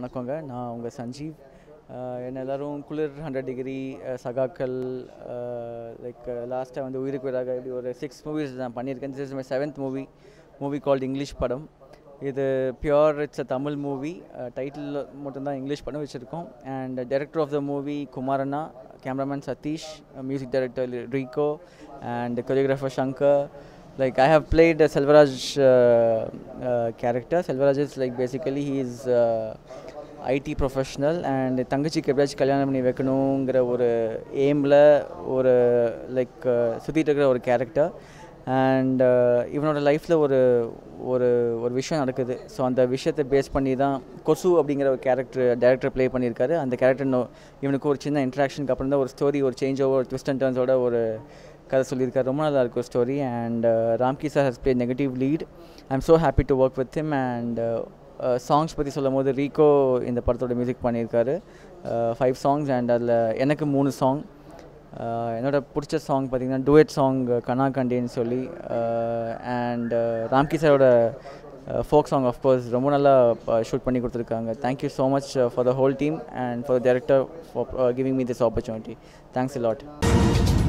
வணக்கங்க நான் உங்கள் சஞ்சீவ் அஹ் என்ன எல்லாரும் குளிர் ஹண்ட்ரட் டிகிரி சகாக்கள் லைக் லாஸ்ட்டாக வந்து உயிருக்கு உயிராக இப்படி ஒரு சிக்ஸ் மூவிஸ் நான் பண்ணியிருக்கேன் this is my seventh movie movie called English படம் இது pure it's a Tamil movie title மட்டும்தான் இங்கிலீஷ் படம் வச்சுருக்கோம் and director of the movie குமாரண்ணா cameraman Sathish music director Rico and choreographer Shankar like I have played a Selvaraj uh, uh, character. Selvaraj is like basically he is uh, IT professional and தங்கச்சிக்கு எப்படியாச்சும் கல்யாணம் பண்ணி வைக்கணுங்கிற ஒரு எய்மில் ஒரு லைக் சுற்றிட்டு இருக்கிற ஒரு கேரக்டர் அண்ட் இவனோட லைஃப்பில் ஒரு ஒரு ஒரு விஷயம் நடக்குது ஸோ அந்த விஷயத்தை பேஸ் பண்ணி தான் கொசு அப்படிங்கிற ஒரு கேரக்டர் டேரக்டர் ப்ளே பண்ணியிருக்காரு அந்த கேரக்டர் இவனுக்கு ஒரு சின்ன இன்ட்ராக்ஷனுக்கு அப்புறம் தான் ஒரு ஸ்டோரி ஒரு சேஞ்ச் ஓவர் ட்விஸ்ட் அண்ட் டர்ன்ஸோட ஒரு கதை சொல்லியிருக்காரு ரொம்ப நல்லா இருக்கும் story and Ramki sir has play negative lead I am so happy to work with him and songs பற்றி சொல்லும் போது ரீகோ இந்த படத்தோட மியூசிக் பண்ணியிருக்காரு ஃபைவ் சாங்ஸ் அண்ட் அதில் எனக்கு மூணு சாங் என்னோட பிடிச்ச சாங் பார்த்திங்கன்னா டூயட் சாங் கனா கண்டேன்னு சொல்லி அண்ட் ராம்கி சாரோட ஃபோக் சாங் ஆஃப்கோர்ஸ் ரொம்ப நல்லா ஷூட் பண்ணி கொடுத்துருக்காங்க thank you so much for the whole team and for the director for giving me this opportunity thanks lot